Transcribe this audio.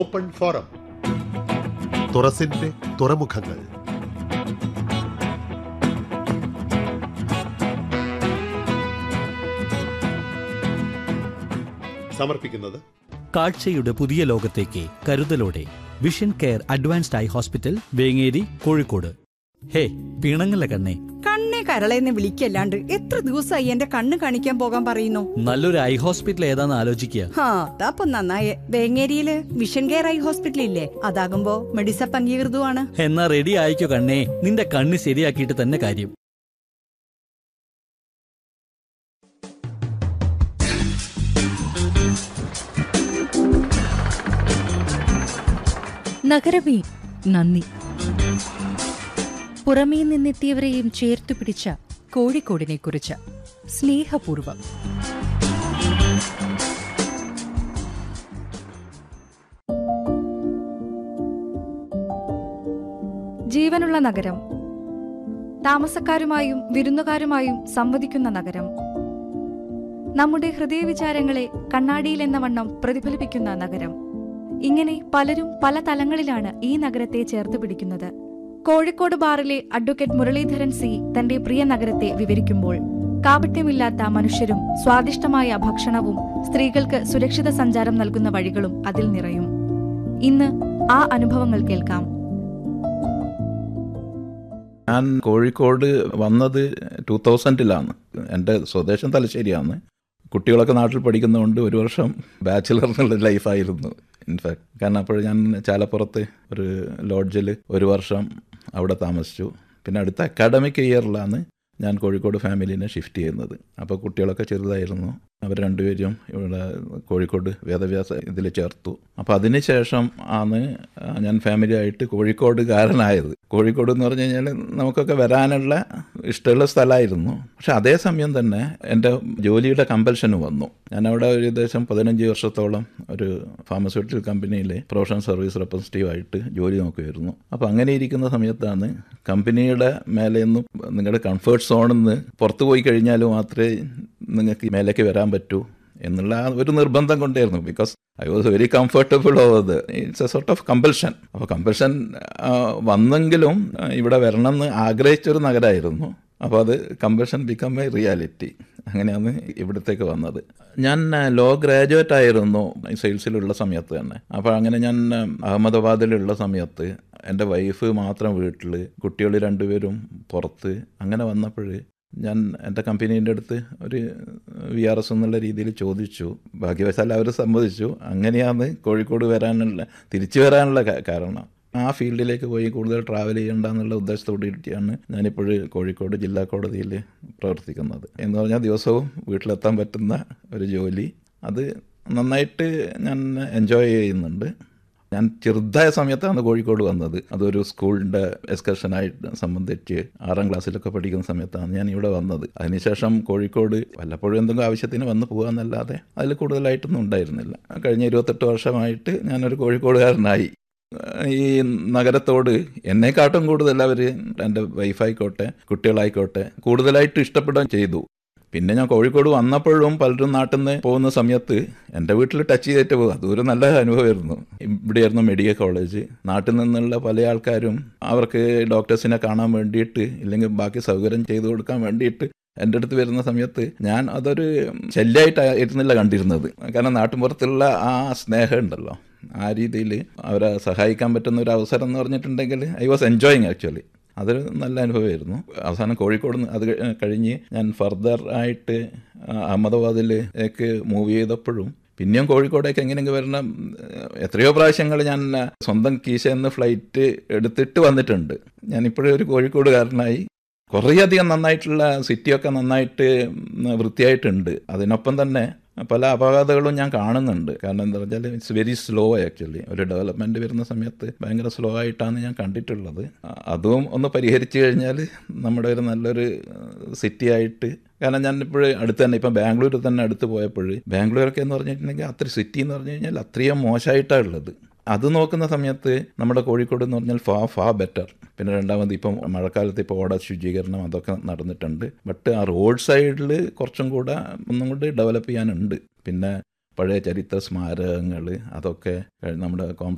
open forum തുറസിന്റെ തുറമുഖങ്ങൾ സമർപ്പിക്കുന്നത് കാഴ്ചയുടെ പുതിയ ലോകത്തേക്ക് കരുതലോടെ vision care advanced eye hospital Vengeri Kozhikode ഹേ പിണങ്ങല്ല കണ്ണേ കണ്ണേ കരളെന്ന് വിളിക്കല്ലാണ്ട് എത്ര ദിവസമായി എന്റെ കണ്ണ് കാണിക്കാൻ പോകാൻ പറയുന്നു നല്ലൊരു ഐ ഹോസ്പിറ്റൽ ഏതാന്ന് ആലോചിക്കുക ഹാ അതാപ്പൊ നന്നായേ വേങ്ങേരിയില് വിഷൻ കെയർ ഐ ഹോസ്പിറ്റൽ ഇല്ലേ അതാകുമ്പോ മെഡിസപ്പ് അംഗീകൃതമാണ് എന്നാ റെഡി ആയിക്കോ കണ്ണേ നിന്റെ കണ്ണ് ശരിയാക്കിയിട്ട് തന്നെ കാര്യം നഗരമേ നന്ദി പുറമേ നിന്നെത്തിയവരെയും ചേർത്തു പിടിച്ച കോഴിക്കോടിനെ കുറിച്ച് സ്നേഹപൂർവം ജീവനുള്ള നഗരം താമസക്കാരുമായും വിരുന്നുകാരുമായും സംവദിക്കുന്ന നഗരം നമ്മുടെ ഹൃദയവിചാരങ്ങളെ കണ്ണാടിയിൽ എന്ന വണ്ണം പ്രതിഫലിപ്പിക്കുന്ന നഗരം ഇങ്ങനെ പലരും പല തലങ്ങളിലാണ് ഈ നഗരത്തെ ചേർത്ത് പിടിക്കുന്നത് കോഴിക്കോട് ബാറിലെ അഡ്വക്കേറ്റ് മുരളീധരൻ സി തന്റെ പ്രിയ നഗരത്തെ വിവരിക്കുമ്പോൾ കാപട്യമില്ലാത്ത മനുഷ്യരും സ്വാദിഷ്ടമായ ഭക്ഷണവും സ്ത്രീകൾക്ക് സുരക്ഷിത സഞ്ചാരം നൽകുന്ന വഴികളും അതിൽ നിറയും ഇന്ന് ആ അനുഭവങ്ങൾ കേൾക്കാം ഞാൻ കോഴിക്കോട് വന്നത് ടൂ തൗസൻഡിലാണ് എൻ്റെ സ്വദേശം തലശ്ശേരിയാണ് കുട്ടികളൊക്കെ നാട്ടിൽ പഠിക്കുന്നതുകൊണ്ട് ഒരു വർഷം ബാച്ചിലർ എന്നുള്ള ലൈഫായിരുന്നു ഇൻഫാക്ട് കാരണം അപ്പോൾ ഞാൻ ചാലപ്പുറത്ത് ഒരു ലോഡ്ജിൽ ഒരു വർഷം അവിടെ താമസിച്ചു പിന്നെ അടുത്ത അക്കാഡമിക് ഇയറിലാണ് ഞാൻ കോഴിക്കോട് ഫാമിലീനെ ഷിഫ്റ്റ് ചെയ്യുന്നത് അപ്പോൾ കുട്ടികളൊക്കെ ചെറുതായിരുന്നു അവർ രണ്ടുപേരും ഇവിടെ കോഴിക്കോട് വേദവ്യാസ ഇതിൽ ചേർത്തു അപ്പോൾ അതിന് ശേഷം ആണ് ഞാൻ ഫാമിലി ആയിട്ട് കോഴിക്കോടുകാരനായത് കോഴിക്കോട് എന്ന് പറഞ്ഞു കഴിഞ്ഞാൽ നമുക്കൊക്കെ വരാനുള്ള ഇഷ്ടമുള്ള സ്ഥലമായിരുന്നു പക്ഷെ അതേസമയം തന്നെ എൻ്റെ ജോലിയുടെ കമ്പൽഷന് വന്നു ഞാൻ അവിടെ ഒരു ഏകദേശം പതിനഞ്ച് വർഷത്തോളം ഒരു ഫാർമസ്യൂട്ടിക്കൽ കമ്പനിയിൽ പ്രൊഫഷണൽ സർവീസ് റെപ്രസെൻറ്റേറ്റീവ് ആയിട്ട് ജോലി നോക്കുമായിരുന്നു അപ്പോൾ അങ്ങനെ ഇരിക്കുന്ന സമയത്താണ് കമ്പനിയുടെ മേലെ നിന്നും നിങ്ങളുടെ കംഫർട്ട് സോണിൽ നിന്ന് പുറത്തു പോയി കഴിഞ്ഞാൽ മാത്രമേ നിങ്ങൾക്ക് മേലേക്ക് വരാൻ പറ്റൂ എന്നുള്ള ആ ഒരു നിർബന്ധം കൊണ്ടായിരുന്നു because I was very comfortable over the it's a sort of compulsion അപ്പോൾ കമ്പൽഷൻ വന്നെങ്കിലും ആ, ഇവിടെ വരണം എന്ന് ആഗ്രഹിച്ചൊരു നഗരമായിരുന്നു അപ്പോൾ അത് കമ്പൽഷൻ ബിക്കം എ റിയാലിറ്റി അങ്ങനെയാണ് ഇവിടത്തേക്ക് വന്നത് ഞാൻ ലോ ഗ്രാജുവേറ്റ് ആയിരുന്നു സെയിൽസിലുള്ള സമയത്ത് തന്നെ അപ്പോൾ അങ്ങനെ ഞാൻ ആ, അഹമ്മദാബാദിലുള്ള സമയത്ത് എൻ്റെ വൈഫ് മാത്രം വീട്ടിൽ കുട്ടികൾ രണ്ടുപേരും പുറത്ത് അങ്ങനെ വന്നപ്പോൾ ഞാൻ എൻ്റെ കമ്പനീൻ്റെ അടുത്ത് ഒരു വി ആർ എസ് എന്നുള്ള രീതിയിൽ ചോദിച്ചു ഭാഗ്യവശാൽ അവർ സമ്മതിച്ചു അങ്ങനെയാണ് കോഴിക്കോട് വരാനുള്ള തിരിച്ചു വരാനുള്ള കാ- കാരണം ആ ഫീൽഡിലേക്ക് പോയി കൂടുതൽ ട്രാവൽ ചെയ്യണ്ട എന്നുള്ള ഉദ്ദേശത്തോടുകൂടിയാണ് ഞാനിപ്പോൾ കോഴിക്കോട് ജില്ലാ കോടതിയിൽ പ്രവർത്തിക്കുന്നത് എന്ന് പറഞ്ഞാൽ ദിവസവും വീട്ടിലെത്താൻ പറ്റുന്ന ഒരു ജോലി അത് നന്നായിട്ട് ഞാൻ എൻജോയ് ചെയ്യുന്നുണ്ട് ഞാൻ ചെറുതായ സമയത്താണ് കോഴിക്കോട് വന്നത് അതൊരു സ്കൂളിൻ്റെ എക്സ്കർഷനായിട്ട് സംബന്ധിച്ച് ആറാം ക്ലാസ്സിലൊക്കെ പഠിക്കുന്ന സമയത്താണ് ഞാൻ ഇവിടെ വന്നത് അതിനുശേഷം കോഴിക്കോട് വല്ലപ്പോഴും എന്തെങ്കിലും ആവശ്യത്തിന് വന്ന് പോകാമെന്നല്ലാതെ അതിൽ കൂടുതലായിട്ടൊന്നും ഉണ്ടായിരുന്നില്ല കഴിഞ്ഞ ഇരുപത്തെട്ട് വർഷമായിട്ട് ഞാനൊരു കോഴിക്കോടുകാരനായി ഈ നഗരത്തോട് എന്നെക്കാട്ടും കൂടുതൽ അവർ എൻ്റെ വൈഫായിക്കോട്ടെ കുട്ടികളായിക്കോട്ടെ കൂടുതലായിട്ട് ഇഷ്ടപ്പെടുകയും ചെയ്തു പിന്നെ ഞാൻ കോഴിക്കോട് വന്നപ്പോഴും പലരും നാട്ടിൽ നിന്ന് പോകുന്ന സമയത്ത് എൻ്റെ വീട്ടിൽ ടച്ച് ചെയ്തിട്ട് പോകും അതൊരു നല്ല അനുഭവമായിരുന്നു ഇവിടെയായിരുന്നു മെഡിക്കൽ കോളേജ് നാട്ടിൽ നിന്നുള്ള പല ആൾക്കാരും അവർക്ക് ഡോക്ടേഴ്സിനെ കാണാൻ വേണ്ടിയിട്ട് ഇല്ലെങ്കിൽ ബാക്കി സൗകര്യം ചെയ്തു കൊടുക്കാൻ വേണ്ടിയിട്ട് എൻ്റെ അടുത്ത് വരുന്ന സമയത്ത് ഞാൻ അതൊരു ശല്യമായിട്ടായിരുന്നില്ല കണ്ടിരുന്നത് കാരണം നാട്ടുമ്പുറത്തുള്ള ആ സ്നേഹം ഉണ്ടല്ലോ ആ രീതിയിൽ അവരെ സഹായിക്കാൻ പറ്റുന്ന ഒരു അവസരം എന്ന് പറഞ്ഞിട്ടുണ്ടെങ്കിൽ ഐ വാസ് എൻജോയിങ് ആക്ച്വലി അതൊരു നല്ല അനുഭവമായിരുന്നു അവസാനം കോഴിക്കോട് നിന്ന് അത് കഴി- കഴിഞ്ഞ് ഞാൻ ഫർദർ ആയിട്ട് ആ, അഹമ്മദാബാദിലേക്ക് മൂവ് ചെയ്തപ്പോഴും പിന്നെയും കോഴിക്കോടേക്ക് എങ്ങനെയെങ്കിലും വരണം എത്രയോ പ്രാവശ്യങ്ങൾ ഞാൻ സ്വന്തം കീശയിൽ നിന്ന് ഫ്ലൈറ്റ് എടുത്തിട്ട് വന്നിട്ടുണ്ട് ഞാനിപ്പോഴും ഒരു കോഴിക്കോടുകാരനായി കുറേയധികം നന്നായിട്ടുള്ള സിറ്റിയൊക്കെ നന്നായിട്ട് വൃത്തിയായിട്ടുണ്ട് അതിനൊപ്പം തന്നെ പല അപകടങ്ങളും ഞാൻ കാണുന്നുണ്ട് കാരണം എന്താ വെച്ചാൽ ഇറ്റ്സ് വെരി സ്ലോ ആക്ച്വലി ഒരു ഡെവലപ്മെൻറ്റ് വരുന്ന സമയത്ത് ഭയങ്കര സ്ലോ ആയിട്ടാണ് ഞാൻ കണ്ടിട്ടുള്ളത് അ- അതും ഒന്ന് പരിഹരിച്ചു കഴിഞ്ഞാൽ നമ്മുടെ ഒരു നല്ലൊരു സിറ്റി ആയിട്ട് കാരണം ഞാൻ ഇപ്പോൾ അടുത്ത് തന്നെ ഇപ്പം ബാംഗ്ലൂർ തന്നെ അടുത്ത് പോയപ്പോൾ ബാംഗ്ലൂരൊക്കെ എന്ന് പറഞ്ഞിട്ടുണ്ടെങ്കിൽ അത്ര സിറ്റി എന്ന് പറഞ്ഞു കഴിഞ്ഞാൽ അത്രയും മോശമായിട്ടാണ് ഉള്ളത് അത് നോക്കുന്ന സമയത്ത് നമ്മുടെ കോഴിക്കോട് എന്ന് പറഞ്ഞാൽ ഫാ ഫാ ബെറ്റർ പിന്നെ രണ്ടാമത് ഇപ്പം മഴക്കാലത്ത് ഇപ്പോൾ ഓട ശുചീകരണം അതൊക്കെ നടന്നിട്ടുണ്ട് ബട്ട് ആ റോഡ് സൈഡിൽ കുറച്ചും കൂടെ ഒന്നും കൂടി ഡെവലപ്പ് ചെയ്യാനുണ്ട് പിന്നെ പഴയ ചരിത്ര സ്മാരകങ്ങൾ അതൊക്കെ നമ്മുടെ കോം